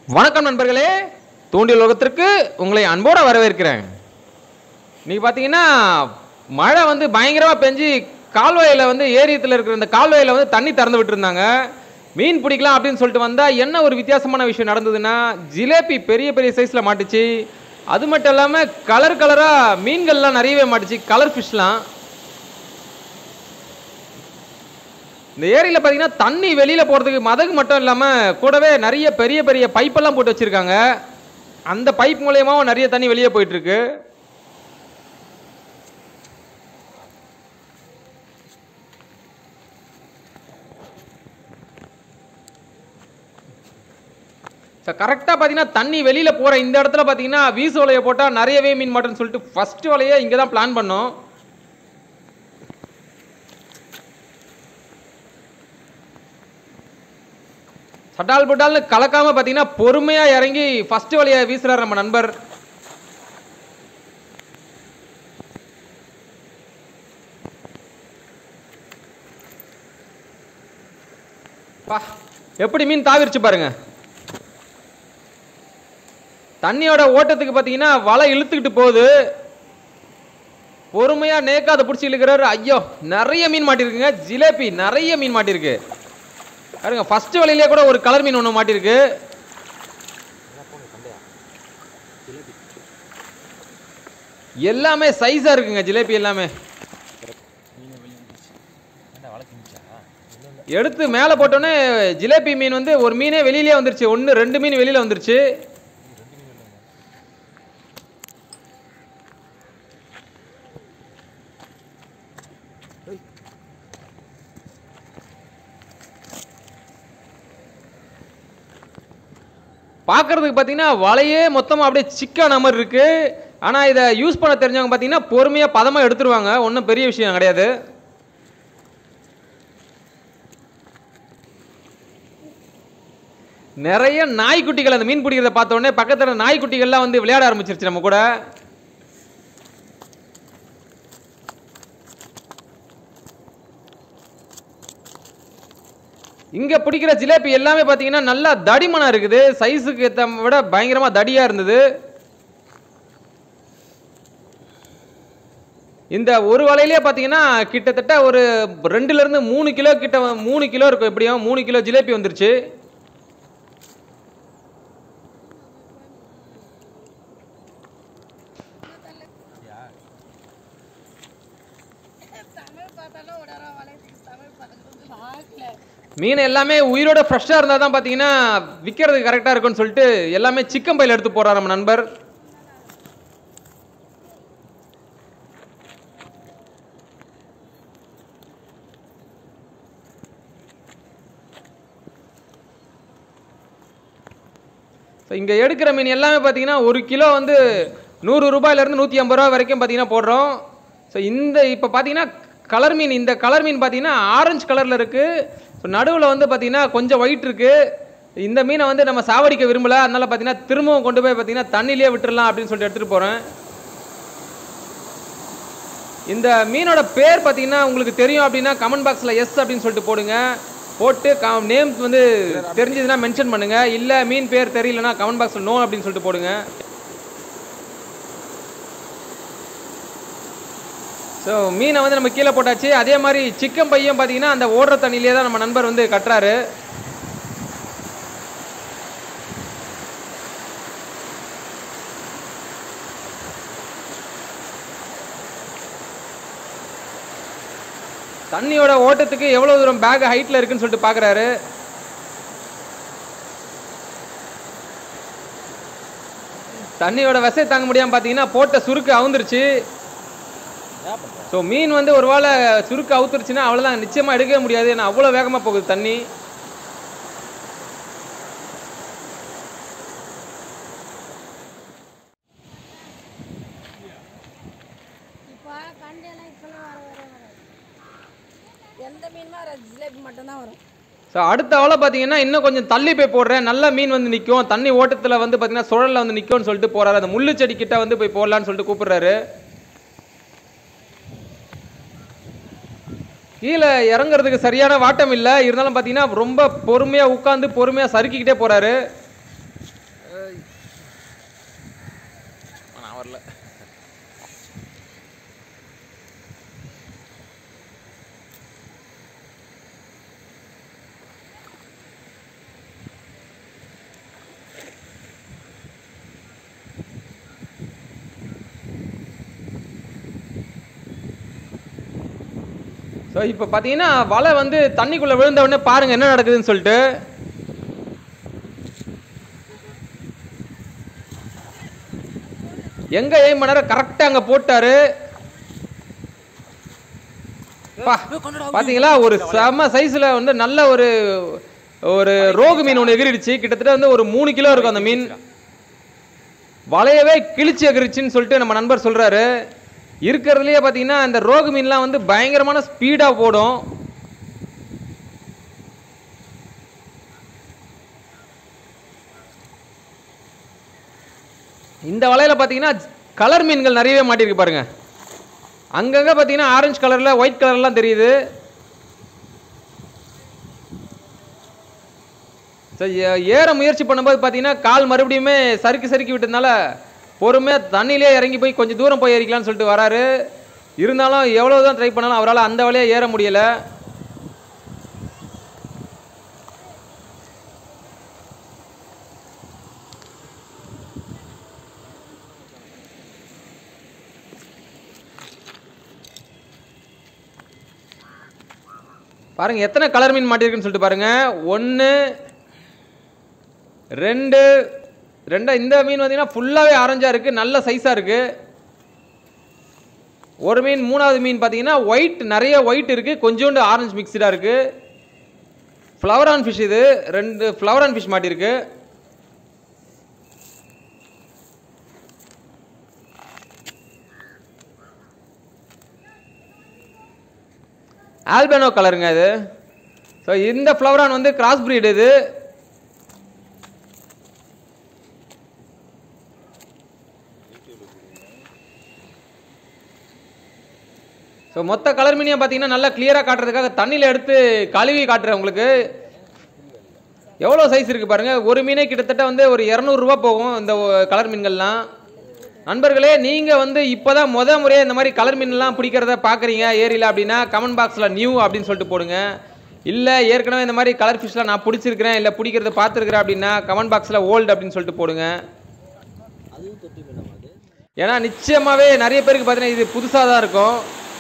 வணக்கம் நண்பர்களே தூண்டில் உலகத்திற்கு உங்களை அன்போடு வரவேற்கிறேன் இன்னைக்கு பார்த்தீங்கன்னா மழை வந்து பயங்கரமாக பெஞ்சு கால்வாயில் வந்து ஏரியத்தில் இருக்கிற இந்த கால்வாயில் வந்து தண்ணி திறந்து விட்டுருந்தாங்க மீன் பிடிக்கலாம் அப்படின்னு சொல்லிட்டு வந்தால் என்ன ஒரு வித்தியாசமான விஷயம் நடந்ததுன்னா ஜிலேபி பெரிய பெரிய சைஸில் மாட்டுச்சு அது மட்டும் இல்லாமல் கலர் கலராக மீன்கள்லாம் நிறையவே மாட்டுச்சு கலர் ஃபிஷ்லாம் இந்த ஏரியில் பார்த்தீங்கன்னா தண்ணி வெளியில் போகிறதுக்கு மதகு மட்டும் இல்லாமல் கூடவே நிறைய பெரிய பெரிய பைப்பெல்லாம் போட்டு வச்சுருக்காங்க அந்த பைப் மூலயமாவும் நிறைய தண்ணி வெளியே போயிட்டுருக்கு ஸோ கரெக்டாக பார்த்தீங்கன்னா தண்ணி வெளியில் போகிற இந்த இடத்துல பார்த்தீங்கன்னா வீசு வலையை போட்டால் நிறையவே மீன் மாட்டோன்னு சொல்லிட்டு ஃபஸ்ட்டு வலையை இங்கே தான் பிளான் பண்ணோம் சட்டால் புட்டால்னு கலக்காம பார்த்தீங்கன்னா பொறுமையா இறங்கி ஃபர்ஸ்ட் வழியை வீசுறாரு நம்ம நண்பர் பா எப்படி மீன் தாவிருச்சு பாருங்க தண்ணியோட ஓட்டத்துக்கு பார்த்தீங்கன்னா வலை இழுத்துக்கிட்டு போகுது பொறுமையா நேக்கா அதை பிடிச்சி இழுக்கிறாரு ஐயோ நிறைய மீன் மாட்டிருக்குங்க ஜிலேபி நிறைய மீன் மாட்டிருக்கு பாருங்க ஃபர்ஸ்ட் வலையிலே கூட ஒரு கலர் மீன் ஒன்று மாட்டிருக்கு எல்லாமே சைஸா இருக்குங்க ஜிலேபி எல்லாமே எடுத்து மேலே போட்டோன்னே ஜிலேபி மீன் வந்து ஒரு மீனே வெளியிலே வந்துருச்சு ஒன்று ரெண்டு மீன் வெளியில வந்துருச்சு பார்க்கறதுக்கு பார்த்தீங்கன்னா வலையே மொத்தமாக அப்படியே சிக்கான மாதிரி இருக்கு ஆனால் இதை யூஸ் பண்ண தெரிஞ்சவங்க பார்த்தீங்கன்னா பொறுமையாக பதமாக எடுத்துருவாங்க ஒன்றும் பெரிய விஷயம் கிடையாது நிறைய நாய்க்குட்டிகள் அந்த மீன் பிடிக்கிறத பார்த்த உடனே பக்கத்தில் நாய்க்குட்டிகள்லாம் வந்து விளையாட ஆரம்பிச்சிருச்சு நம்ம கூட இங்க பிடிக்கிற ஜிலேபி எல்லாமே பாத்தீங்கன்னா நல்லா தடிமனா இருக்குது சைஸுக்கு ஏத்த விட பயங்கரமா தடியா இருந்தது இந்த ஒரு வலையிலேயே பாத்தீங்கன்னா கிட்டத்தட்ட ஒரு ரெண்டுல இருந்து மூணு கிலோ கிட்ட மூணு கிலோ இருக்கும் எப்படியும் மூணு கிலோ ஜிலேபி வந்துருச்சு தமிழ் பார்த்தாலும் உடற வளைச்சு தமிழ் பார்க்கறது பார்க்கல மீன் எல்லாமே உயிரோட ஃப்ரெஷ்ஷாக இருந்தால் தான் பார்த்தீங்கன்னா விற்கிறதுக்கு கரெக்டாக இருக்கும்னு சொல்லிட்டு எல்லாமே சிக்கன் பையில் எடுத்து போறாரு நம்ம நண்பர் ஸோ இங்கே எடுக்கிற மீன் எல்லாமே பார்த்தீங்கன்னா ஒரு கிலோ வந்து நூறு ரூபாயிலேருந்து நூற்றி ஐம்பது ரூபா வரைக்கும் பார்த்தீங்கன்னா போடுறோம் ஸோ இந்த இப்போ பார்த்தீங்கன்னா கலர் மீன் இந்த கலர் மீன் பார்த்தீங்கன்னா ஆரஞ்சு கலரில் இருக்குது ஸோ நடுவில் வந்து பார்த்தீங்கன்னா கொஞ்சம் ஒயிட் இருக்குது இந்த மீனை வந்து நம்ம சாவடிக்க விரும்பல அதனால பார்த்தீங்கன்னா திரும்பவும் கொண்டு போய் பார்த்தீங்கன்னா தண்ணியிலே விட்டுறலாம் அப்படின்னு சொல்லிட்டு எடுத்துகிட்டு போகிறேன் இந்த மீனோட பேர் பார்த்தீங்கன்னா உங்களுக்கு தெரியும் அப்படின்னா கமெண்ட் பாக்ஸில் எஸ் அப்படின்னு சொல்லிட்டு போடுங்க போட்டு நேம் வந்து தெரிஞ்சதுன்னா மென்ஷன் பண்ணுங்க இல்லை மீன் பேர் தெரியலனா கமெண்ட் பாக்ஸில் நோ அப்படின்னு சொல்லிட்டு போடுங்க ஸோ மீனை வந்து நம்ம கீழே போட்டாச்சு அதே மாதிரி சிக்கன் பையும் பார்த்தீங்கன்னா அந்த ஓடுற தண்ணியிலே தான் நம்ம நண்பர் வந்து கட்டுறாரு தண்ணியோட ஓட்டத்துக்கு எவ்வளோ தூரம் பேக் ஹைட்டில் இருக்குன்னு சொல்லிட்டு பார்க்குறாரு தண்ணியோட விசை தாங்க முடியாமல் பார்த்தீங்கன்னா போட்ட சுருக்கு அவுந்துருச்சு ஸோ மீன் வந்து ஒரு வேளை சுருக்கு அவுத்துருச்சுன்னா அவ்வளோதான் நிச்சயமாக எடுக்கவே முடியாது ஏன்னா அவ்வளோ வேகமாக போகுது தண்ணி இப்போ கண்டெல்லாம் இப்பெல்லாம் வர வர வராது எந்த மீனுமே வராது ஜிலேபி மட்டும்தான் வரும் ஸோ அடுத்த அவளை பார்த்தீங்கன்னா இன்னும் கொஞ்சம் தள்ளி போய் போடுறேன் நல்ல மீன் வந்து நிற்கும் தண்ணி ஓட்டத்தில் வந்து பார்த்தீங்கன்னா சுழலில் வந்து நிற்கும்னு சொல்லிட்டு போறாரு அந்த முள்ளு செடி கிட்ட வந்து போய் போடலான்னு சொல்லிட்டு கூப்பிடுறாரு கீழே இறங்குறதுக்கு சரியான வாட்டம் இல்லை இருந்தாலும் பார்த்தீங்கன்னா ரொம்ப பொறுமையாக உட்காந்து பொறுமையாக சறுக்கிக்கிட்டே போறாரு ஏய். நான் வரல ஸோ இப்போ பார்த்தீங்கன்னா வலை வந்து தண்ணிக்குள்ளே விழுந்த உடனே பாருங்க என்ன நடக்குதுன்னு சொல்லிட்டு எங்க எய்ம் பண்ணாரோ கரெக்டா அங்க போட்டாரு பா, பாத்தீங்களா ஒரு செம சைஸ்ல வந்து நல்ல ஒரு ஒரு ரோகு மீன் ஒன்று எகிரிடுச்சு கிட்டத்தட்ட வந்து ஒரு மூணு கிலோ இருக்கும் அந்த மீன் வலையவே கிழிச்சு எகிரிச்சுன்னு சொல்லிட்டு நம்ம நண்பர் சொல்றாரு இருக்கிறதுலயே பாத்தீங்கன்னா இந்த ரோகு மீன்லாம் வந்து பயங்கரமான ஸ்பீடா போடும் இந்த வலையில பாத்தீங்கன்னா கலர் மீன்கள் நிறையவே மாட்டியிருக்கு பாருங்க அங்கங்க பாத்தீங்கன்னா ஆரஞ்சு கலர்ல ஒயிட் கலர்லாம் தெரியுது சரி, ஏ- ஏற முயற்சி பண்ணும்போது பார்த்தீங்கன்னா கால் மறுபடியுமே சறுக்கி சறுக்கி விட்டதுனால பொறுமையாக தண்ணியிலே இறங்கி போய் கொஞ்சம் தூரம் போய் ஏறிக்கலாம்னு சொல்லிட்டு வராரு இருந்தாலும் எவ்வளோ தான் ட்ரை பண்ணாலும் அவரால் அந்த வழியாக ஏற முடியல பாருங்க எத்தனை கலர் மீன் மாட்டிருக்குன்னு சொல்லிட்டு பாருங்க ஒன்று ரெண்டு ரெண்டா இந்த மீன் பார்த்தீங்கன்னா ஃபுல்லாகவே ஆரஞ்சா இருக்கு நல்ல சைஸாக இருக்கு ஒரு மீன் மூணாவது மீன் பார்த்தீங்கன்னா ஒயிட் நிறைய ஒயிட் இருக்கு கொஞ்சோண்டு ஆரஞ்சு மிக்சடாக இருக்கு ஃப்ளவர் ஆன் ஃபிஷ் இது ரெண்டு ஃப்ளவர் ஆன் ஃபிஷ் மாட்டிருக்கு ஆல்பனோ கலருங்க இது ஸோ இந்த ஃப்ளவரான் வந்து கிராஸ் breed இது ஸோ மொத்த கலர் மீனியம் பார்த்தீங்கன்னா நல்லா கிளியராக காட்டுறதுக்காக தண்ணியில் எடுத்து கழுவி காட்டுறேன் உங்களுக்கு எவ்வளோ சைஸ் இருக்குது பாருங்கள் ஒரு மீனே கிட்டத்தட்ட வந்து ஒரு இரநூறுவா போகும் இந்த கலர் மீன்கள்லாம் நண்பர்களே நீங்கள் வந்து இப்போ தான் முத முறையாக இந்த மாதிரி கலர் மீன்லாம் பிடிக்கிறத பார்க்குறீங்க ஏரியில் அப்படின்னா கமெண்ட் பாக்ஸில் நியூ அப்படின்னு சொல்லிட்டு போடுங்க இல்லை ஏற்கனவே இந்த மாதிரி கலர் ஃபிஷ்லாம் நான் பிடிச்சிருக்கிறேன் இல்லை பிடிக்கிறத பார்த்துருக்குறேன் அப்படின்னா கமெண்ட் பாக்ஸில் ஓல்டு அப்படின்னு சொல்லிட்டு போடுங்க அதுவும் தொட்டி மீனமா அது ஏன்னா நிச்சயமாகவே நிறைய பேருக்கு பார்த்தீங்கன்னா இது புதுசாக தான் இருக்கும்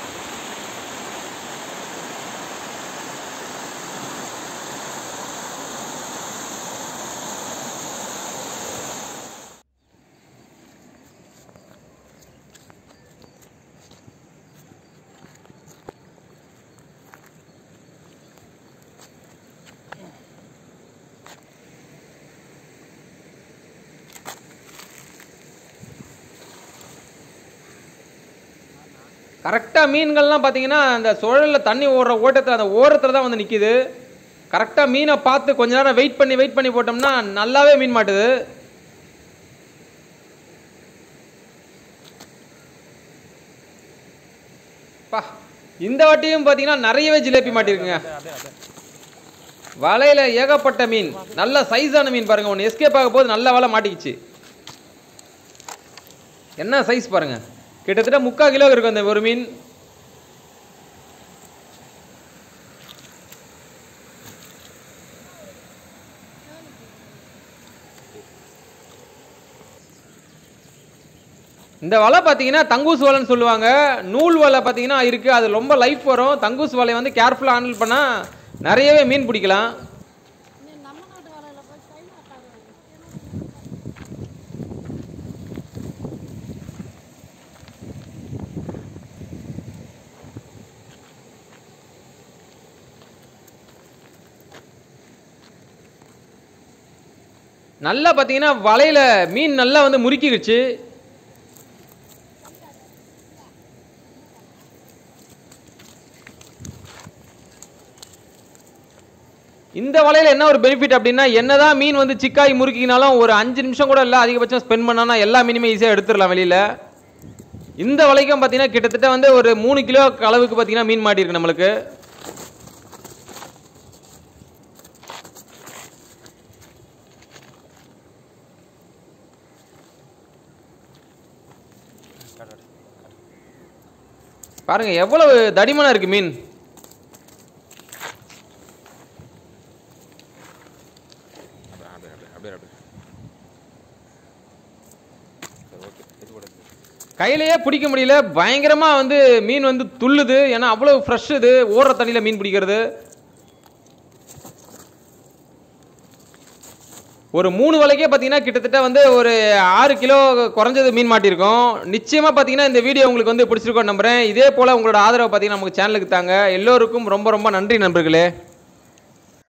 கரெக்டாக மீன்கள்லாம் பார்த்தீங்கன்னா அந்த சுழலில் தண்ணி ஓடுற ஓட்டத்தில் அந்த ஓரத்தில் தான் வந்து நிற்கிது கரெக்டாக மீனை பார்த்து கொஞ்ச நேரம் வெயிட் பண்ணி வெயிட் பண்ணி போட்டோம்னா நல்லாவே மீன் மாட்டுது பா இந்த வாட்டியும் பார்த்தீங்கன்னா நிறையவே ஜிலேபி மாட்டிருக்குங்க வலையில ஏகப்பட்ட மீன் நல்ல சைஸான மீன் பாருங்க ஒன்று எஸ்கேப் ஆக போது நல்ல வலை மாட்டிக்கிச்சு என்ன சைஸ் பாருங்க கிட்டத்தட்ட முக்கால் கிலோ இருக்கும் அந்த ஒரு மீன் இந்த வலை பார்த்தீங்கன்னா தங்கூஸ் வலைன்னு சொல்லுவாங்க நூல் வலை பார்த்தீங்கன்னா இருக்குது அது ரொம்ப லைஃப் வரும் தங்கூஸ் வலையை வந்து கேர்ஃபுல்லாக ஹேண்டில் பண்ணால் நிறையவே மீன் பிடிக்கலாம் நீ நம்ம நாட்டு வலையில போய் சைனா காடுவாங்க நல்லா பார்த்தீங்கன்னா வலையில மீன் நல்லா வந்து முறுக்கிடுச்சு இந்த வலையில என்ன ஒரு பெனிஃபிட் அப்படின்னா என்னதான் மீன் வந்து சிக்காய் முறுக்கினாலும் ஒரு அஞ்சு நிமிஷம் கூட இல்லை அதிகபட்சம் ஸ்பெண்ட் பண்ணானா எல்லா மீனுமே ஈஸியாக எடுத்துடலாம் வெளியில இந்த வலைக்கும் பார்த்தீங்கன்னா கிட்டத்தட்ட வந்து ஒரு மூணு கிலோ அளவுக்கு பார்த்தீங்கன்னா மீன் மாட்டியிருக்கு நம்மளுக்கு பாருங்க எவ்வளவு தடிமனா இருக்கு மீன் கையிலேயே பிடிக்க முடியல பயங்கரமா வந்து மீன் வந்து துள்ளுது ஏன்னா அவ்வளவு ஃப்ரெஷ் இது ஓடுற தண்ணியில மீன் பிடிக்கிறது ஒரு மூணு வலைக்கே பார்த்தீங்கன்னா கிட்டத்தட்ட வந்து ஒரு ஆறு கிலோ குறைஞ்சது மீன் மாட்டியிருக்கோம் நிச்சயமாக பார்த்தீங்கன்னா இந்த வீடியோ உங்களுக்கு வந்து பிடிச்சிருக்கோம் நம்புறேன் இதே போல் உங்களோட ஆதரவை பார்த்தீங்கன்னா நமக்கு சேனலுக்கு தாங்க எல்லோருக்கும் ரொம்ப ரொம்ப நன்றி நண்பர்களே